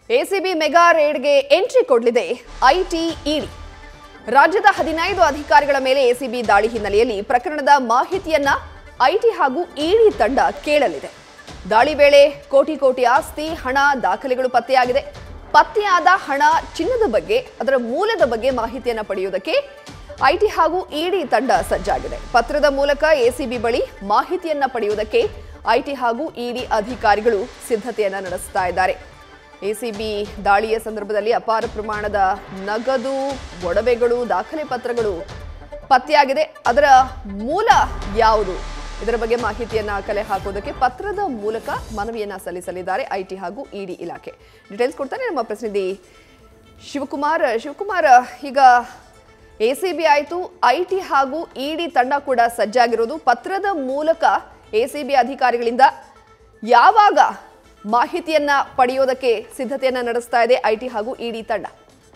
ACB mega ರೇಡ್ಗೆ entry ಕೊಡಲಿದೆ IT ED ರಾಜ್ಯದ ಹದಿನೈದು ಅಧಿಕಾರಿಗಳ ಮೇಲೆ ಎಸಿಬಿ ದಾಳಿ ಹಿನ್ನೆಲೆಯಲ್ಲಿ ಪ್ರಕರಣದ ಮಾಹಿತಿಯನ್ನ ಐಟಿ ಹಾಗೂ ಇಡಿ ತಂಡ ಕೇಳಲಿದೆ ದಾಳಿ ವೇಳೆ ಕೋಟಿ ಕೋಟಿ ಆಸ್ತಿ ಹಣ ದಾಖಲೆಗಳು ಪತ್ತೆಯಾಗಿದೆ ಪತ್ತೆಯಾದ ಹಣ ಚಿನ್ನದ ಬಗ್ಗೆ ಅದರ ಮೂಲದ ಬಗ್ಗೆ ಮಾಹಿತಿಯನ್ನ ಪಡೆಯುವುದಕ್ಕೆ ಐಟಿ ಹಾಗೂ ಇಡಿ ತಂಡ ಸಜ್ಜಾಗಿದೆ ಪತ್ರದ ಮೂಲಕ ಎಸಿಬಿ ಬಳಿ ಮಾಹಿತಿಯನ್ನ ಪಡೆಯುವುದಕ್ಕೆ ಐಟಿ ಹಾಗೂ ಇಡಿ ಅಧಿಕಾರಿಗಳು ಸಿದ್ಧತೆಯನ್ನ ನಡೆಸ್ತಾ ಇದ್ದಾರೆ ಎಸಿಬಿ ದಾಳಿಯ ಸಂದರ್ಭದಲ್ಲಿ ಅಪಾರ ಪ್ರಮಾಣದ ನಗದು ಒಡವೆಗಳು ದಾಖಲೆ ಪತ್ರಗಳು ಪತ್ತೆಯಾಗಿದೆ ಅದರ ಮೂಲ ಯಾವುದು ಇದರ ಬಗ್ಗೆ ಮಾಹಿತಿಯನ್ನ ಕಲೆ ಹಾಕೋದಕ್ಕೆ ಪತ್ರದ ಮೂಲಕ ಮನವಿಯನ್ನ ಸಲ್ಲಿಸಲಿದ್ದಾರೆ ಐಟಿ ಹಾಗೂ ಇಡಿ ಇಲಾಖೆ ಡೀಟೇಲ್ಸ್ ಕೊಡ್ತಾರೆ ನಮ್ಮ ಪ್ರತಿನಿಧಿ ಶಿವಕುಮಾರ್ ಶಿವಕುಮಾರ್ ಈಗ ಎಸಿಬಿ ಆಯಿತು ಐಟಿ ಹಾಗೂ ಇಡಿ ತಂಡ ಕೂಡ ಸಜ್ಜಾಗಿರೋದು ಪತ್ರದ ಮೂಲಕ ಎಸಿಬಿ ಅಧಿಕಾರಿಗಳಿಂದ ಯಾವಾಗ ಮಾಹಿತಿಯನ್ನ ಪಡೆಯೋದಕ್ಕೆ ಸಿದ್ಧತೆಯನ್ನ ನಡೆಸ್ತಾ ಇದೆ ಐಟಿ ಹಾಗೂ ಇಡಿ ತಂಡ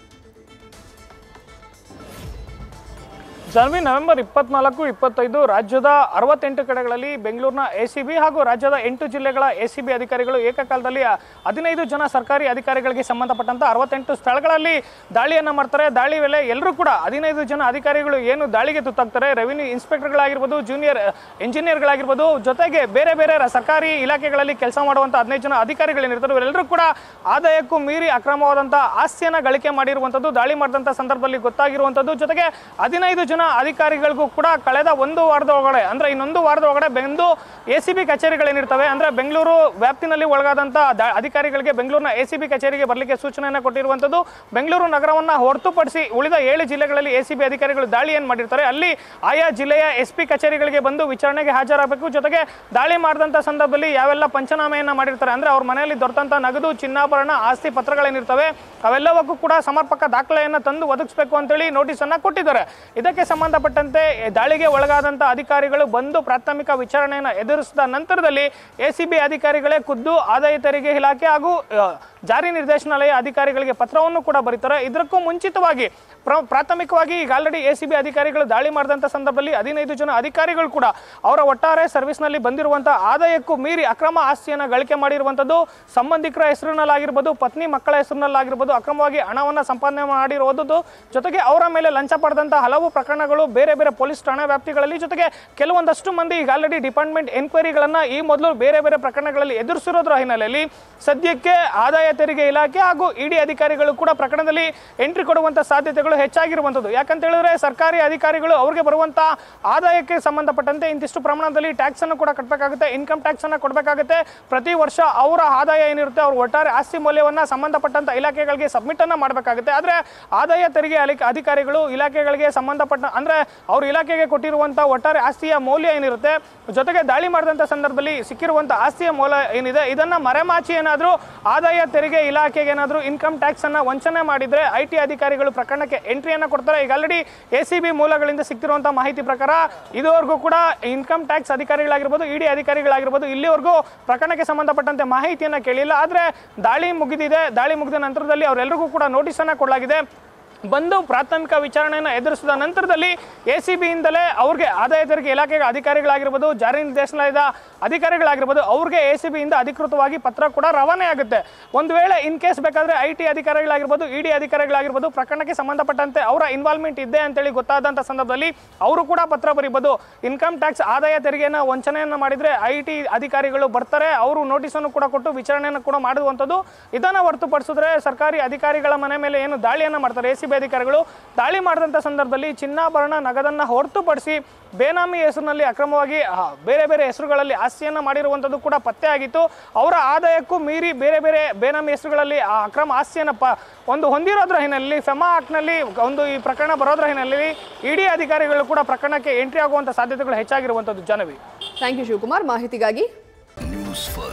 ಜಾನ್ವಿ ನವೆಂಬರ್ ಇಪ್ಪತ್ನಾಲ್ಕು ಇಪ್ಪತ್ತೈದು ರಾಜ್ಯದ ಅರವತ್ತೆಂಟು ಕಡೆಗಳಲ್ಲಿ ಬೆಂಗಳೂರಿನ ಎಸಿಬಿ ಹಾಗೂ ರಾಜ್ಯದ ಎಂಟು ಜಿಲ್ಲೆಗಳ ಎಸಿಬಿ ಅಧಿಕಾರಿಗಳು ಏಕಕಾಲದಲ್ಲಿ ಹದಿನೈದು ಜನ ಸರ್ಕಾರಿ ಅಧಿಕಾರಿಗಳಿಗೆ ಸಂಬಂಧಪಟ್ಟಂತ ಅರವತ್ತೆಂಟು ಸ್ಥಳಗಳಲ್ಲಿ ದಾಳಿಯನ್ನ ಮಾಡ್ತಾರೆ ದಾಳಿ ವೇಳೆ ಎಲ್ಲರೂ ಕೂಡ ಹದಿನೈದು ಜನ ಅಧಿಕಾರಿಗಳು ಏನು ದಾಳಿಗೆ ತುತ್ತಾಗ್ತಾರೆ ರೆವಿನ್ಯೂ ಇನ್ಸ್ಪೆಕ್ಟರ್ಗಳಾಗಿರ್ಬೋದು ಜೂನಿಯರ್ ಇಂಜಿನಿಯರ್ಗಳಾಗಿರ್ಬೋದು ಜೊತೆಗೆ ಬೇರೆ ಬೇರೆ ರ- ಸರ್ಕಾರಿ ಇಲಾಖೆಗಳಲ್ಲಿ ಕೆಲಸ ಮಾಡುವಂತ ಹದಿನೈದು ಜನ ಅಧಿಕಾರಿಗಳೇನಿರ್ತಾರೆ ಇವರೆಲ್ಲರೂ ಕೂಡ ಆದಾಯಕ್ಕೂ ಮೀರಿ ಅಕ್ರಮವಾದಂಥ ಆಸ್ತಿಯನ್ನ ಗಳಿಕೆ ಮಾಡಿರುವಂಥದ್ದು ದಾಳಿ ಮಾಡಿದಂಥ ಸಂದರ್ಭದಲ್ಲಿ ಗೊತ್ತಾಗಿರುವಂಥದ್ದು ಜೊತೆಗೆ ಹದಿನೈದು ಜನ ಅಧಿಕಾರಿಗಳಿಗೂ ಕೂಡ ಕಳೆದ ಒಂದು ವಾರದ ಒಳಗಡೆ ಅಂದ್ರೆ ಇನ್ನೊಂದು ವಾರದ ಒಳಗಡೆ ಬೆಂದು ಎ ಸಿ ಬಿ ಕಚೇರಿಗಳೇನಿರ್ತವೆ ಅಂದ್ರೆ ಬೆಂಗಳೂರು ವ್ಯಾಪ್ತಿನಲ್ಲಿ ಒಳಗಾದಂಥ ದ- ಅಧಿಕಾರಿಗಳಿಗೆ ಬೆಂಗಳೂರಿನ ಎ ಸಿ ಬಿ ಕಚೇರಿಗೆ ಬರಲಿಕ್ಕೆ ಸೂಚನೆಯನ್ನು ಕೊಟ್ಟಿರುವಂಥದ್ದು ಬೆಂಗಳೂರು ನಗರವನ್ನ ಹೊರತುಪಡಿಸಿ ಉಳಿದ ಏಳು ಜಿಲ್ಲೆಗಳಲ್ಲಿ ಎ ಸಿ ಬಿ ಅಧಿಕಾರಿಗಳು ದಾಳಿ ಏನು ಮಾಡಿರ್ತಾರೆ ಅಲ್ಲಿ ಆಯಾ ಜಿಲ್ಲೆಯ ಎಸ್ ಪಿ ಕಚೇರಿಗಳಿಗೆ ಬಂದು ವಿಚಾರಣೆಗೆ ಹಾಜರಾಗಬೇಕು ಜೊತೆಗೆ ದಾಳಿ ಮಾಡಿದಂಥ ಸಂದರ್ಭದಲ್ಲಿ ಯಾವೆಲ್ಲ ಪಂಚನಾಮೆಯನ್ನ ಮಾಡಿರ್ತಾರೆ ಅಂದ್ರೆ ಅವ್ರ ಮನೆಯಲ್ಲಿ ದೊರೆತಂತ ನಗದು ಚಿನ್ನಾಭರಣ ಆಸ್ತಿ ಪತ್ರಗಳೇನಿರ್ತವೆ ಅವೆಲ್ಲವಕ್ಕೂ ಕೂಡ ಸಮರ್ಪಕ ದಾಖಲೆಯನ್ನು ತಂದು ಒದಗಿಸಬೇಕು ಅಂತೇಳಿ ನೋಟಿಸ್ ಅನ್ನ ಕೊಟ್ಟಿದ್ದಾರೆ ಇದಕ್ಕೆ ಸಂಬಂಧಪಟ್ಟಂತೆ ದಾಳಿಗೆ ಒಳಗಾದಂತ ಅಧಿಕಾರಿಗಳು ಬಂದು ಪ್ರಾಥಮಿಕ ವಿಚಾರಣೆಯನ್ನು ಎದುರಿಸಿದ ನಂತರದಲ್ಲಿ ಎಸಿಬಿ ಅಧಿಕಾರಿಗಳೇ ಖುದ್ದು ಆದಾಯ ತೆರಿಗೆ ಇಲಾಖೆ ಹಾಗೂ ಆ, ಜಾರಿ ನಿರ್ದೇಶನಾಲಯ ಅಧಿಕಾರಿಗಳಿಗೆ ಪತ್ರವನ್ನು ಕೂಡ ಬರೀತಾರೆ ಇದಕ್ಕೂ ಮುಂಚಿತವಾಗಿ ಪ್ರ- ಪ್ರಾಥಮಿಕವಾಗಿ ಈಗ ಆಲ್ರೆಡಿ ಎ ಸಿ ಬಿ ಅಧಿಕಾರಿಗಳು ದಾಳಿ ಮಾಡಿದಂಥ ಸಂದರ್ಭದಲ್ಲಿ ಹದಿನೈದು ಜನ ಅಧಿಕಾರಿಗಳು ಕೂಡ ಅವರ ಒಟ್ಟಾರೆ ಸರ್ವಿಸ್ನಲ್ಲಿ ಬಂದಿರುವಂಥ ಆದಾಯಕ್ಕೂ ಮೀರಿ ಅಕ್ರಮ ಆಸ್ತಿಯನ್ನು ಗಳಿಕೆ ಮಾಡಿರುವಂಥದ್ದು ಸಂಬಂಧಿಕರ ಹೆಸರಿನಲ್ಲಾಗಿರ್ಬೋದು ಪತ್ನಿ ಮಕ್ಕಳ ಹೆಸರಿನಲ್ಲಾಗಿರ್ಬೋದು ಅಕ್ರಮವಾಗಿ ಹಣವನ್ನು ಸಂಪಾದನೆ ಮಾಡಿರುವುದು ಜೊತೆಗೆ ಅವರ ಮೇಲೆ ಲಂಚ ಪಡೆದಂಥ ಹಲವು ಪ್ರಕರಣಗಳು ಬೇರೆ ಬೇರೆ ಪೊಲೀಸ್ ಠಾಣಾ ವ್ಯಾಪ್ತಿಗಳಲ್ಲಿ ಜೊತೆಗೆ ಕೆಲವೊಂದಷ್ಟು ಮಂದಿ ಈಗ ಆಲ್ರೆಡಿ ಡಿಪಾರ್ಟ್ಮೆಂಟ್ ಎನ್ಕ್ವೈರಿಗಳನ್ನು ಈ ಮೊದಲು ಬೇರೆ ಬೇರೆ ಪ್ರಕರಣಗಳಲ್ಲಿ ಎದುರಿಸಿರೋದ್ರ ಹಿನ್ನೆಲೆಯಲ್ಲಿ ಸದ್ಯಕ್ಕೆ ಆದಾಯ ತೆರಿಗೆ ಇಲಾಖೆ ಹಾಗೂ ಇಡಿ ಅಧಿಕಾರಿಗಳು ಕೂಡ ಪ್ರಕರಣದಲ್ಲಿ ಎಂಟ್ರಿ ಕೊಡುವಂಥ ಸಾಧ್ಯತೆಗಳು ಹೆಚ್ಚಾಗಿರುವಂಥದ್ದು ಯಾಕಂತ ಹೇಳಿದ್ರೆ ಸರ್ಕಾರಿ ಅಧಿಕಾರಿಗಳು ಅವ್ರಿಗೆ ಬರುವಂಥ ಆದಾಯಕ್ಕೆ ಸಂಬಂಧಪಟ್ಟಂತೆ ಇಂತಿಷ್ಟು ಪ್ರಮಾಣದಲ್ಲಿ ಟ್ಯಾಕ್ಸ್ ಅನ್ನು ಕೂಡ ಕಟ್ಟಬೇಕಾಗುತ್ತೆ ಇನ್ಕಮ್ ಟ್ಯಾಕ್ಸ್ ಅನ್ನು ಕೊಡಬೇಕಾಗುತ್ತೆ ಪ್ರತಿ ವರ್ಷ ಅವರ ಆದಾಯ ಏನಿರುತ್ತೆ ಅವ್ರ ಒಟ್ಟಾರೆ ಆಸ್ತಿ ಮೌಲ್ಯವನ್ನ ಸಂಬಂಧಪಟ್ಟಂತ ಇಲಾಖೆಗಳಿಗೆ ಸಬ್ಮಿಟ್ ಅನ್ನ ಮಾಡಬೇಕಾಗುತ್ತೆ ಆದ್ರೆ ಆದಾಯ ತೆರಿಗೆ ಅಲಿ- ಅಧಿಕಾರಿಗಳು ಇಲಾಖೆಗಳಿಗೆ ಸಂಬಂಧಪಟ್ಟ ಅಂದ್ರೆ ಅವ್ರ ಇಲಾಖೆಗೆ ಕೊಟ್ಟಿರುವಂತ ಒಟ್ಟಾರೆ ಆಸ್ತಿಯ ಮೌಲ್ಯ ಏನಿರುತ್ತೆ ಜೊತೆಗೆ ದಾಳಿ ಮಾಡಿದಂಥ ಸಂದರ್ಭದಲ್ಲಿ ಸಿಕ್ಕಿರುವಂತ ಆಸ್ತಿಯ ಮೌಲ್ಯ ಏನಿದೆ ಇದನ್ನ ಮರೆಮಾಚಿ ಏನಾದರೂ ಆದಾಯ ತೆರಿಗೆ ಇಲಾಖೆಗೆ ಏನಾದರೂ ಇನ್ಕಮ್ ಟ್ಯಾಕ್ಸ್ ಅನ್ನ ವಂಚನೆ ಮಾಡಿದ್ರೆ ಐ ಟಿ ಅಧಿಕಾರಿಗಳು ಪ್ರಕರಣಕ್ಕೆ ಎಂಟ್ರಿಯನ್ನ ಕೊಡ್ತಾರೆ ಈಗ ಆಲ್ರೆಡಿ ಎ ಸಿ ಬಿ ಮೂಲಗಳಿಂದ ಸಿಕ್ತಿರುವಂತಹ ಮಾಹಿತಿ ಪ್ರಕಾರ ಇದುವರೆಗೂ ಕೂಡ ಇನ್ಕಮ್ ಟ್ಯಾಕ್ಸ್ ಅಧಿಕಾರಿಗಳಾಗಿರ್ಬೋದು ಇಡಿ ಅಧಿಕಾರಿಗಳಾಗಿರ್ಬೋದು ಇಲ್ಲಿವರೆಗೂ ಪ್ರಕರಣಕ್ಕೆ ಸಂಬಂಧಪಟ್ಟಂತೆ ಮಾಹಿತಿಯನ್ನ ಕೇಳಿಲ್ಲ ಆದ್ರೆ ದಾಳಿ ಮುಗಿದಿದೆ ದಾಳಿ ಮುಗಿದ ನಂತರದಲ್ಲಿ ಅವರೆಲ್ಲರಿಗೂ ಕೂಡ ನೋಟಿಸ್ ಅನ್ನ ಕೊಡಲಾಗಿದೆ ಬಂದು ಪ್ರಾಥಮಿಕ ವಿಚಾರಣೆಯನ್ನು ಎದುರಿಸಿದ ನಂತರದಲ್ಲಿ ಎ ಸಿ ಬಿಯಿಂದಲೇ ಅವ್ರಿಗೆ ಆದಾಯ ತೆರಿಗೆ ಇಲಾಖೆಯ ಅಧಿಕಾರಿಗಳಾಗಿರ್ಬೋದು ಜಾರಿ ನಿರ್ದೇಶನಾಲಯದ ಅಧಿಕಾರಿಗಳಾಗಿರ್ಬೋದು ಅವ್ರಿಗೆ ಎ ಸಿ ಬಿಯಿಂದ ಅಧಿಕೃತವಾಗಿ ಪತ್ರ ಕೂಡ ರವಾನೆ ಆಗುತ್ತೆ ಒಂದು ವೇಳೆ ಇನ್ ಕೇಸ್ ಬೇಕಾದ್ರೆ ಐ ಟಿ ಅಧಿಕಾರಿಗಳಾಗಿರ್ಬೋದು ಇ ಡಿ ಅಧಿಕಾರಿಗಳಾಗಿರ್ಬೋದು ಪ್ರಕರಣಕ್ಕೆ ಸಂಬಂಧಪಟ್ಟಂತೆ ಅವರ ಇನ್ವಾಲ್ವ್ಮೆಂಟ್ ಇದೆ ಅಂತೇಳಿ ಗೊತ್ತಾದಂಥ ಸಂದರ್ಭದಲ್ಲಿ ಅವರು ಕೂಡ ಪತ್ರ ಬರೀಬೋದು ಇನ್ಕಮ್ ಟ್ಯಾಕ್ಸ್ ಆದಾಯ ತೆರಿಗೆಯನ್ನು ವಂಚನೆಯನ್ನು ಮಾಡಿದರೆ ಐ ಟಿ ಅಧಿಕಾರಿಗಳು ಬರ್ತಾರೆ ಅವರು ನೋಟಿಸನ್ನು ಕೂಡ ಕೊಟ್ಟು ವಿಚಾರಣೆಯನ್ನು ಕೂಡ ಮಾಡುವಂಥದ್ದು ಇದನ್ನು ಹೊರತುಪಡಿಸಿದ್ರೆ ಸರ್ಕಾರಿ ಅಧಿಕಾರಿಗಳ ಮನೆ ಮೇಲೆ ಏನು ದಾಳಿಯನ್ನು ಮಾಡ್ತಾರೆ ಎ ಸಿ ಬಿ ಅಧಿಕಾರಿಗಳು ದಾಳಿ ಮಾಡಿದಂಥ ಸಂದರ್ಭದಲ್ಲಿ ಚಿನ್ನಾಭರಣ ನಗದನ್ನು ಹೊರತುಪಡಿಸಿ ಬೇನಾಮಿ ಹೆಸರಿನಲ್ಲಿ ಅಕ್ರಮವಾಗಿ ಆ, ಬೇರೆ ಬೇರೆ ಹೆಸರುಗಳಲ್ಲಿ ಆಸ್ತಿಯನ್ನು ಮಾಡಿರುವಂಥದ್ದು ಕೂಡ ಪತ್ತೆ ಆಗಿತ್ತು ಅವರ ಆದಾಯಕ್ಕೂ ಮೀರಿ ಬೇರೆ ಬೇರೆ ಬೇನಾಮಿ ಹೆಸರುಗಳಲ್ಲಿ ಆ ಅಕ್ರಮ ಆಸ್ತಿಯನ್ನು ಪ ಒಂದು ಹೊಂದಿರೋದ್ರ ಹಿನ್ನೆಲೆಯಲ್ಲಿ ಫೆಮಾ ಆಕ್ಟ್ನಲ್ಲಿ ಒಂದು ಈ ಪ್ರಕರಣ ಬರೋದ್ರ ಹಿನ್ನೆಲೆಯಲ್ಲಿ ಇಡಿ ಅಧಿಕಾರಿಗಳು ಕೂಡ ಪ್ರಕರಣಕ್ಕೆ ಎಂಟ್ರಿ ಆಗುವಂಥ ಸಾಧ್ಯತೆಗಳು ಹೆಚ್ಚಾಗಿರುವಂಥದ್ದು ಜನವಿ ಥ್ಯಾಂಕ್ ಯು ಶಿವಕುಮಾರ್ ಮಾಹಿತಿಗಾಗಿ ನ್ಯೂಸ್ ಫಸ್ಟ್